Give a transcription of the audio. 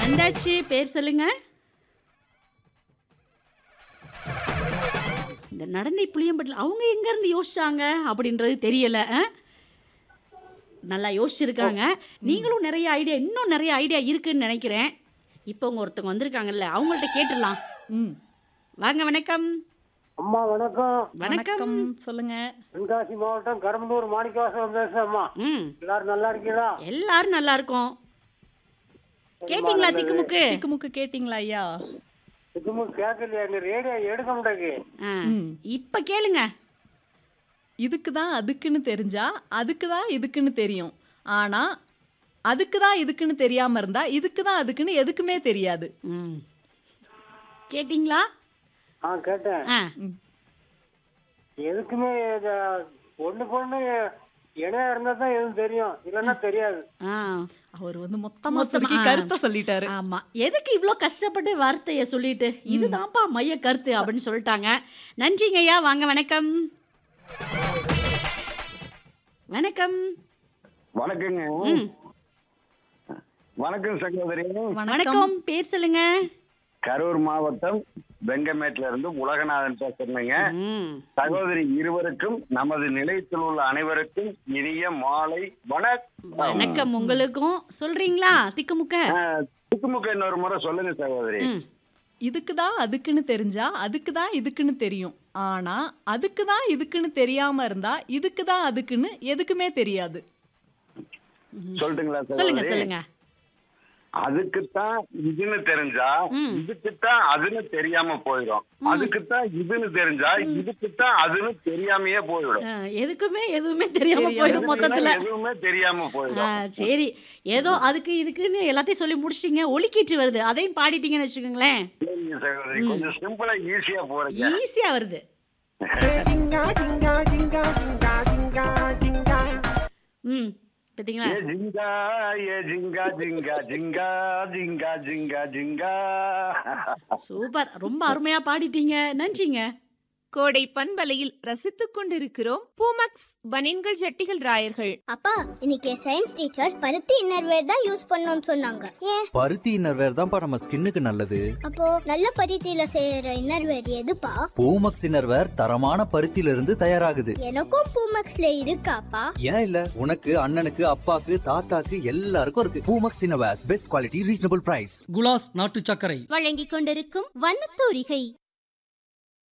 வந்தாச்சு பேர் சொல்லுங்க இந்த நடந்தை புளியம்பட்டில் அவங்க எங்க இருந்து யோசிச்சாங்க அப்படின்றது தெரியல ஆ? நல்லா யோசிச்சிருக்காங்க நீங்களும் நிறைய ஐடியா இன்னும் நிறைய ஐடியா இருக்குன்னு நினைக்கிறேன் இப்போ உங்க ஒருத்தவங்க வந்திருக்காங்கல்ல அவங்கள்ட்ட கேட்டுடலாம் ம் வாங்க வணக்கம் அம்மா வணக்கம் வணக்கம் வணக்கம் சொல்லுங்க தென்காசி மாவட்டம் கரும்பலூர் மாணிக்கவாசம் பேசுறேம்மா ம் எல்லாரும் நல்லா இருக்கீங்களா எல்லாரும் நல்லா இருக்கோம் கேட்டிங்களா திக்குமுக்கு திக்குமுக்கு கேட்டிங்களா ஐயா இதுவும் கேட்கலையா எங்க ரேடியோ எடுக்க மாட்டேங்குது ஆ, ம். இப்ப கேளுங்க இதுக்கு தான் அதுக்குன்னு தெரிஞ்சா அதுக்கு தான் இதுக்குன்னு தெரியும் ஆனா அதுக்கு தான் இதுக்குன்னு தெரியாம இருந்தா இதுக்கு தான் அதுக்குன்னு எதுக்குமே தெரியாது ம் கேட்டிங்களா ஆ கேட்டேன் ஆ எதுக்குமே இது ஒண்ணுக்கு ஒண்ணு இணையா இருந்தா தான் எதுவும் தெரியும் இல்லைன்னா தெரியாது ஆ அவர் வந்து மொத்தமா மொத்தமா, சுருக்கி ஆ. கருத்தை சொல்லிட்டாரு ஆமா எதுக்கு இவ்வளோ கஷ்டப்பட்டு வார்த்தையை சொல்லிட்டு இதுதான்ப்பா மைய கருத்து அப்படின்னு சொல்லிட்டாங்க நன்றிங்க ஐயா வாங்க வணக்கம் வணக்கம் வணக்கங்க ம் வணக்கம் சகோதரி வணக்கம் வணக்கம் பேர் சொல்லுங்க கரூர் மாவட்டம் வெங்கமேட்ல இருந்து உலகநாதன் பேசுறேங்க ம் சகோதரி இருவருக்கும் நமது நிலையத்தில் உள்ள அனைவருக்கும் இனிய மாலை வணக்கம் வணக்கம் உங்களுக்கும் சொல்றீங்களா திக்குமுக்க துக்குமுக்க இன்னொரு முறை சொல்லுங்க சகோதரி ம் இதுக்கு தான் அதுக்குன்னு தெரிஞ்சா அதுக்கு தான் இதுக்குன்னு தெரியும் ஆனா அதுக்கு தான் இதுக்குன்னு தெரியாம இருந்தா இதுக்கு தான் அதுக்குன்னு எதுக்குமே தெரியாது சொல்லட்டுங்களா சொல்லுங்க சகோதரி சொல்லுங்க அதுக்குத்தான் இதுன்னு தெரிஞ்சா ம். இதுக்குத்தான் அதுன்னு தெரியாம போயிடும் அதுக்குத்தான் இதுன்னு தெரிஞ்சா இதுக்குத்தான் அதுன்னு தெரியாமயே போயிடும் ஆ, எதுக்குமே எதுவுமே தெரியாம தெரியாம போயிடும் மொத்தத்துல எதுவுமே தெரியாம ஆ, போயிடும் சரி ஏதோ அதுக்கு இதுக்குன்னு எல்லாத்தையும் சொல்லி முடிச்சிட்டீங்க ஒலிக்கிட்டு வருது அதையும் பாடிட்டீங்கன்னு வச்சுக்கோங்களேன் சரிங்க சகோதரி கொஞ்சம் சிம்பிளா ஈஸியா போறீங்க ஈஸியா வருது ம் பார்த்தீங்களா ஏ ஜிங்கா ஏ ஜிங்கா ஜிங்கா ஜிங்கா ஜிங்கா ஜிங்கா ஜிங்கா சூப்பர் ரொம்ப அருமையா பாடிட்டீங்க நன்றிங்க கோடை பண்பலையில் ரசித்துக் கொண்டிருக்கிறோம் பூமக்ஸ் பனின்கள் ஜட்டிகள் ராயர்கள் அப்பா இன்னைக்கு சயின்ஸ் டீச்சர் பருத்தி இன்னர்வேர் தான் யூஸ் பண்ணணும்னு சொன்னாங்க ஏன் பருத்தி இன்னர்வேர் தான்ப்பா நம்ம ஸ்கின்னுக்கு நல்லது அப்போ நல்ல பருத்தியில செய்யற இன்னர்வேர் எதுப்பா பூமக்ஸ் இன்னர்வேர் தரமான பருத்தியில இருந்து தயாராகுது எனக்கும் பூமக்ஸ்ல இருக்காப்பா ஏன் இல்ல உனக்கு அண்ணனுக்கு அப்பாக்கு தாத்தாக்கு எல்லாருக்கும் இருக்கு Poomex innerwears best quality reasonable price குலாஸ் நாட்டு சர்க்கரை வழங்கிக் கொண்டிருக்கும் வண்ணத்தூரிகை